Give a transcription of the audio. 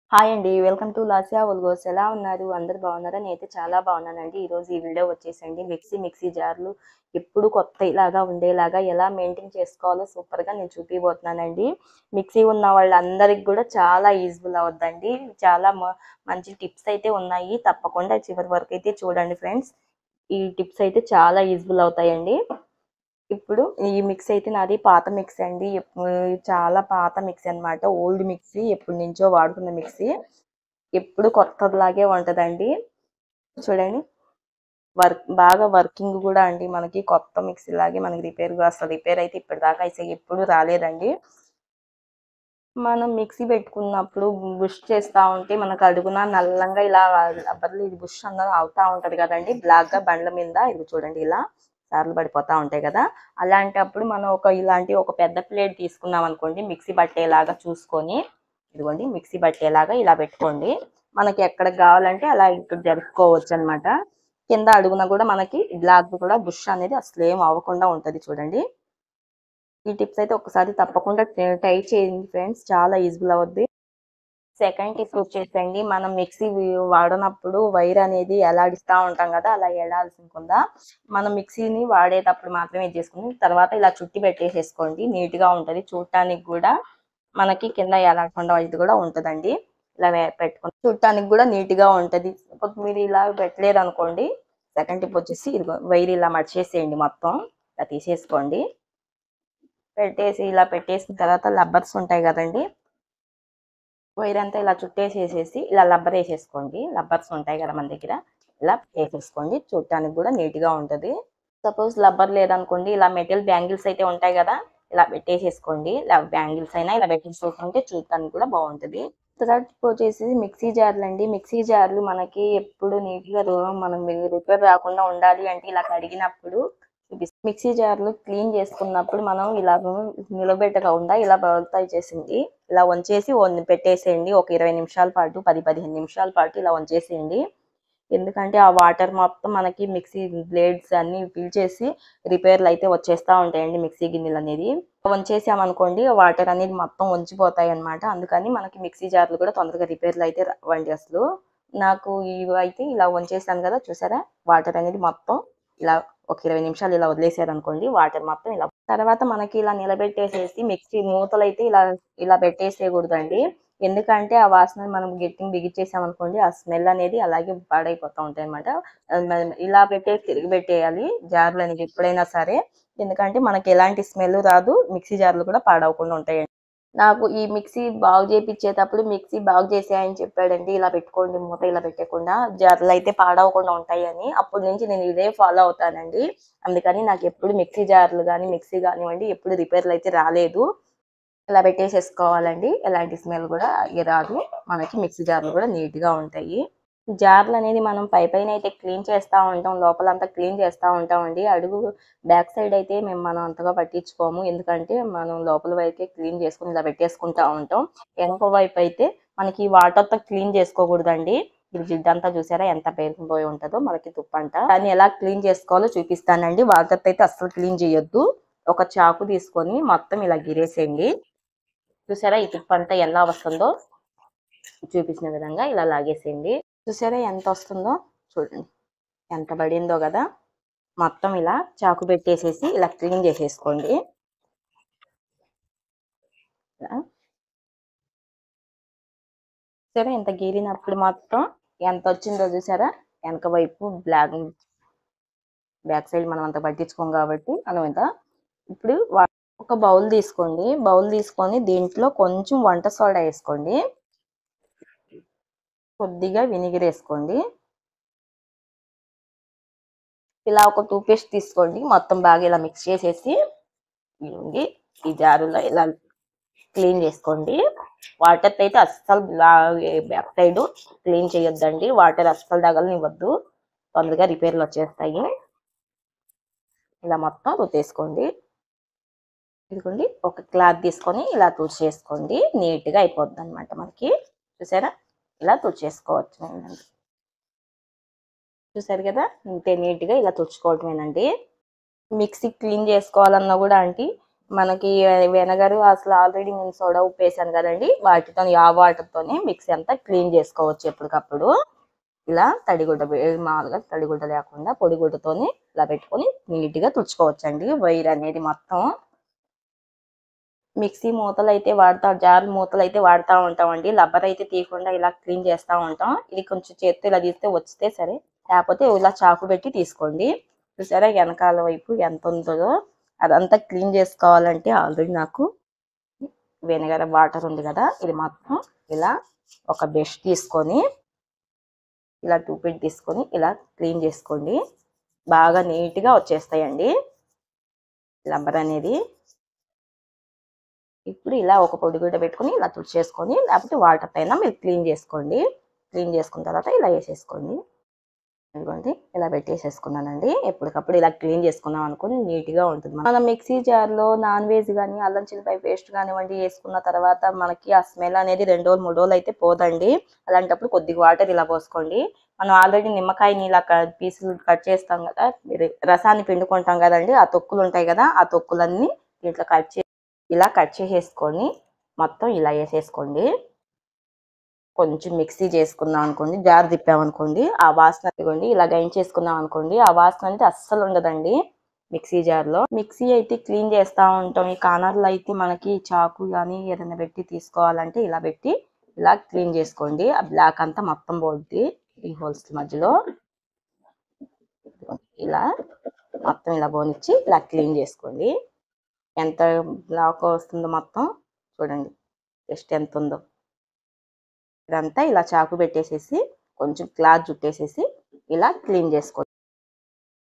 Hi అండి welcome to లాసియా ఒల్గోస్ ఎలా ఉన్నారు అందరు బాగున్నారా నేనైతే చాలా బాగున్నానండి ఈ రోజు ఈ వీడియో వచ్చేసండి మిక్సీ మిక్సీ జార్లు ఎప్పుడు కొత్త ఇలాగా ఉండేలాగా ఎలా మెయింటైన్ చేసుకోవాలో సూపర్ గా నేను చూపిపోతున్నానండి మిక్సీ ఉన్న వాళ్ళందరికి కూడా చాలా యూజ్ఫుల్ అవుద్దండి చాలా మ- మంచి టిప్స్ అయితే ఉన్నాయి తప్పకుండా చివరి వరకు అయితే చూడండి ఫ్రెండ్స్ ఈ టిప్స్ అయితే చాలా యూజ్ఫుల్ అవుతాయండి ఇప్పుడు ఈ మిక్సీ అయితే నాది పాత మిక్సీ అండి ఎప్పు- చాలా పాత మిక్సీ అన్నమాట ఓల్డ్ మిక్సీ ఎప్పటి నుంచో వాడుకున్న మిక్సీ ఎప్పుడు కొత్తలాగే ఉంటదండి చూడండి వర్క్ బాగా వర్కింగ్ కూడా అండి మనకి కొత్త మిక్సీ లాగే మనకి రిపేర్ అసలు రిపేర్ అయితే ఇప్పటిదాకా అయితే ఎప్పుడు రాలేదండి మనం మిక్సీ పెట్టుకున్నప్పుడు బుష్ చేస్తా ఉంటే మనకు అడుగున నల్లంగా ఇలా రబ్బర్లు ఇది బుష్ అన్నది అవుతా ఉంటది కదండి బ్లాక్ గా బండ్ల మీద ఇది చూడండి ఇలా సార్లు పడిపోతా ఉంటాయి కదా అలాంటప్పుడు మనం ఒక ఇలాంటి ఒక పెద్ద ప్లేట్ తీసుకున్నాం అనుకోండి మిక్సీ పట్టేలాగా చూసుకొని ఇదిగోండి మిక్సీ పట్టేలాగా ఇలా పెట్టుకోండి మనకి ఎక్కడ కావాలంటే అలా ఇక్కడ జరుపుకోవచ్చు అన్నమాట కింద అడుగున కూడా మనకి బ్లాక్ కూడా బుష్ అనేది అసలు ఏం అవ్వకుండా ఉంటది చూడండి ఈ టిప్స్ అయితే ఒకసారి తప్పకుండా ట్రై చేయండి ఫ్రెండ్స్ చాలా యూజ్ఫుల్ అవుద్ది సెకండ్ టిప్ వచ్చేసండి మనం మిక్సీ వాడనప్పుడు వైర్ అనేది ఎలాడిస్తా ఉంటాం కదా అలా ఎడాల్సిందా మనం మిక్సీని వాడేటప్పుడు మాత్రమే ఇది చేసుకుని తర్వాత ఇలా చుట్టి పెట్టేసేసుకోండి నీట్ గా ఉంటది చూడటానికి కూడా మనకి కింద ఎలాడకుండా ఇది కూడా ఉంటదండి ఇలా వే- పెట్టుకుని చూడటానికి కూడా నీట్ గా ఉంటది ఇప్పుడు మీరు ఇలా పెట్టలేదు అనుకోండి సెకండ్ టిప్ వచ్చేసి ఇదిగో వైర్ ఇలా మడిచేసేయండి మొత్తం ఇలా తీసేసుకోండి పెట్టేసి ఇలా పెట్టేసిన తర్వాత లబ్బర్స్ ఉంటాయి కదండి వైర్ అంతా ఇలా చుట్టేసేసేసి ఇలా లబ్బర్ వేసేసుకోండి లబ్బర్స్ ఉంటాయి కదా మన దగ్గర ఇలా వేసేసుకోండి చూడటానికి కూడా నీట్ గా ఉంటది సపోజ్ లబ్బర్ లేదనుకోండి ఇలా మెటల్ బ్యాంగిల్స్ అయితే ఉంటాయి కదా ఇలా పెట్టేసేసుకోండి ఇలా బ్యాంగిల్స్ అయినా ఇలా పెట్టేసుకుంటే చూడటానికి కూడా బాగుంటది తర్వాత వచ్చేసి మిక్సీ జార్లు అండి మిక్సీ జార్లు మనకి ఎప్పుడు నీట్ గా రో- మనం రిపేర్ రాకుండా ఉండాలి అంటే ఇలా కడిగినప్పుడు చూపిస్తా- మిక్సీ జార్లు క్లీన్ చేసుకున్నప్పుడు మనం ఇలా నిలబెట్టకుండా ఇలా బౌల్తా చేసింది ఇలా వంచేసి వన్- పెట్టేసేయండి ఒక ఇరవై నిమిషాల పాటు పది పదిహేను నిమిషాల పాటు ఇలా వంచేసేయండి ఎందుకంటే ఆ వాటర్ మొత్తం మనకి మిక్సీ బ్లేడ్స్ అన్ని ఫిల్ చేసి రిపేర్లు అయితే వచ్చేస్తా ఉంటాయండి మిక్సీ గిన్నెలు అనేది వంచేసామనుకోండి వాటర్ అనేది మొత్తం వంచిపోతాయి అన్నమాట అందుకని మనకి మిక్సీ జార్లు కూడా తొందరగా రిపేర్లు అయితే రావండి అసలు నాకు ఇవి అయితే ఇలా వంచేసాను కదా చూసారా వాటర్ అనేది మొత్తం ఇలా ఒక ఇరవై నిమిషాలు ఇలా వదిలేసారు అనుకోండి వాటర్ మొత్తం ఇలా తర్వాత మనకి ఇలా నిలబెట్టేసేసి మిక్సీ మూతలు అయితే ఇలా ఇలా పెట్టేసేయకూడదండి ఎందుకంటే ఆ వాసన మనం గట్టిగా బిగిచ్చేసాం అనుకోండి ఆ స్మెల్ అనేది అలాగే పాడైపోతూ ఉంటాయి అనమాట ఇలా పెట్టేసి తిరిగి పెట్టేయాలి జార్లు అనేది ఎప్పుడైనా సరే ఎందుకంటే మనకి ఎలాంటి స్మెల్ రాదు మిక్సీ జార్లు కూడా పాడవకుండా ఉంటాయి నాకు ఈ మిక్సీ బాగు చేపించేటప్పుడు మిక్సీ బాగు చేసేయని చెప్పాడండి ఇలా పెట్టుకోండి మూత ఇలా పెట్టకుండా జార్లు అయితే పాడవకుండా ఉంటాయి అని అప్పటి నుంచి నేను ఇదే ఫాలో అవుతానండి అందుకని నాకు ఎప్పుడు మిక్సీ జార్లు కానీ మిక్సీ కానివ్వండి ఎప్పుడు రిపేర్లు అయితే రాలేదు ఇలా పెట్టేసేసుకోవాలండి ఎలాంటి స్మెల్ కూడా రాదు మనకి మిక్సీ జార్లు కూడా నీట్ గా ఉంటాయి జార్లు అనేది మనం పై పైన అయితే క్లీన్ చేస్తూ ఉంటాం లోపలంతా క్లీన్ చేస్తూ ఉంటామండి అడుగు బ్యాక్ సైడ్ అయితే మేము మనం అంతగా పట్టించుకోము ఎందుకంటే మనం లోపల వైపే క్లీన్ చేసుకుని ఇలా పెట్టేసుకుంటా ఉంటాం వెనక వైపు అయితే మనకి వాటర్తో క్లీన్ చేసుకోకూడదండి ఇది జిడ్డంతా చూసారా ఎంత పేరుకుపోయి ఉంటుందో మనకి తుప్పంట దాన్ని ఎలా క్లీన్ చేసుకోవాలో చూపిస్తానండి వాటర్తో అయితే అస్సలు క్లీన్ చేయొద్దు ఒక చాకు తీసుకొని మొత్తం ఇలా గిరేసేయండి చూసారా ఈ తుప్పంతా ఎలా వస్తుందో చూపించిన విధంగా ఇలా లాగేసేయండి చూసారా ఎంత వస్తుందో చూడండి ఎంత పడిందో కదా మొత్తం ఇలా చాకు పెట్టేసేసి ఇలా క్లీన్ చేసేసుకోండి ఇలా. చూసారా ఎంత గీరినప్పుడు మొత్తం ఎంత వచ్చిందో చూసారా వెనక వైపు బ్లాక్ బ్యాక్ సైడ్ మనం అంత పట్టించుకోం కాబట్టి మనం ఇంత ఇప్పుడు వా- ఒక బౌల్ తీసుకోండి బౌల్ తీసుకొని దీంట్లో కొంచెం వంట సోడా వేసుకోండి కొద్దిగా వినిగర్ వేసుకోండి ఇలా ఒక టూ పేస్ట్ తీసుకోండి మొత్తం బాగా ఇలా మిక్స్ చేసేసి ఇదిగోండి, ఈ జారులో ఇలా క్లీన్ చేసుకోండి వాటర్ అయితే అస్సలు బ్యాక్ సైడ్ క్లీన్ చేయొద్దండి వాటర్ అస్సలు తగలనివ్వద్దు తొందరగా రిపేర్లు వచ్చేస్తాయి ఇలా మొత్తం రుద్దేసుకోండి ఇదిగోండి ఒక క్లాత్ తీసుకొని ఇలా తుడిచేసుకోండి నీట్ గా అయిపోద్ది అనమాట మనకి చూసారా ఇలా తుడిచేసుకోవచ్చు చూసారు కదా ఇంతే నీట్ గా ఇలా తుడుచుకోవటమేనండి మిక్సీ క్లీన్ చేసుకోవాలన్నా కూడా అంటే మనకి వెనగరు అసలు ఆల్రెడీ నేను సోడా ఉప్పు వేసాను కదండి వాటితో ఆ వాటర్తోనే మిక్సీ అంతా క్లీన్ చేసుకోవచ్చు ఎప్పటికప్పుడు ఇలా తడిగుడ్డ వే- మామూలుగా తడిగుడ్డ లేకుండా పొడిగుడ్డతోని ఇలా పెట్టుకొని నీట్ గా తుడుచుకోవచ్చండి వైర్ అనేది మొత్తం మిక్సీ మూతలు అయితే వాడతా జార్ మూతలు అయితే వాడుతూ ఉంటామండి లబ్బర్ అయితే తీయకుండా ఇలా క్లీన్ చేస్తూ ఉంటాం ఇది కొంచెం చేత్తో ఇలా తీస్తే వచ్చితే సరే లేకపోతే ఇలా చాకు పెట్టి తీసుకోండి చూసారా వెనకాల వైపు ఎంత ఉందో అదంతా క్లీన్ చేసుకోవాలంటే ఆల్రెడీ నాకు వెనగర వాటర్ ఉంది కదా ఇది మొత్తం ఇలా ఒక బ్రష్ తీసుకొని ఇలా టూ పిట్ తీసుకొని ఇలా క్లీన్ చేసుకోండి బాగా నీట్ గా వచ్చేస్తాయండి రబ్బర్ అనేది ఇప్పుడు ఇలా ఒక పొడి గుడ్డ పెట్టుకొని ఇలా తుడిచేసుకొని లేకపోతే వాటర్ పైన మీరు క్లీన్ చేసుకోండి క్లీన్ చేసుకున్న తర్వాత ఇలా వేసేసుకోండి ఇదిగోండి ఇలా పెట్టేసేసుకున్నానండి ఎప్పటికప్పుడు ఇలా క్లీన్ చేసుకున్నాం అనుకుని నీట్ గా ఉంటుంది మనం మిక్సీ జార్ లో నాన్ వెజ్ కానీ అల్లం చిల్లిపాయ పేస్ట్ కానివ్వండి వేసుకున్న తర్వాత మనకి ఆ స్మెల్ అనేది రెండు రోజులు మూడు రోజులు అయితే పోదండి అలాంటప్పుడు కొద్దిగా వాటర్ ఇలా పోసుకోండి మనం ఆల్రెడీ నిమ్మకాయని ఇలా పీసులు కట్ చేస్తాం కదా ఇది రసాన్ని పిండుకుంటాం కదండి ఆ తొక్కులు ఉంటాయి కదా ఆ తొక్కులన్నీ దీంట్లో కట్ చే ఇలా కట్ చేసేసుకొని మొత్తం ఇలా వేసేసుకోండి కొంచెం మిక్సీ చేసుకున్నాం అనుకోండి జార్ తిప్పామనుకోండి ఆ వాసన ఇదిగోండి ఇలా గైన్ చేసుకున్నాం అనుకోండి ఆ వాసన అనేది అస్సలు ఉండదండి మిక్సీ జార్ లో మిక్సీ అయితే క్లీన్ చేస్తా ఉంటాం ఈ కార్నర్లో అయితే మనకి చాకు కానీ ఏదైనా పెట్టి తీసుకోవాలంటే ఇలా పెట్టి ఇలా క్లీన్ చేసుకోండి ఆ బ్లాక్ అంతా మొత్తం పోద్ది ఈ హోల్స్ మధ్యలో ఇలా మొత్తం ఇలా పోనిచ్చి ఇలా క్లీన్ చేసుకోండి ఎంత బ్లాక్ వస్తుందో మొత్తం చూడండి జస్ట్ ఎంత ఉందో ఇదంతా ఇలా చాకు పెట్టేసేసి కొంచెం క్లాత్ చుట్టేసేసి ఇలా క్లీన్ చేసుకోండి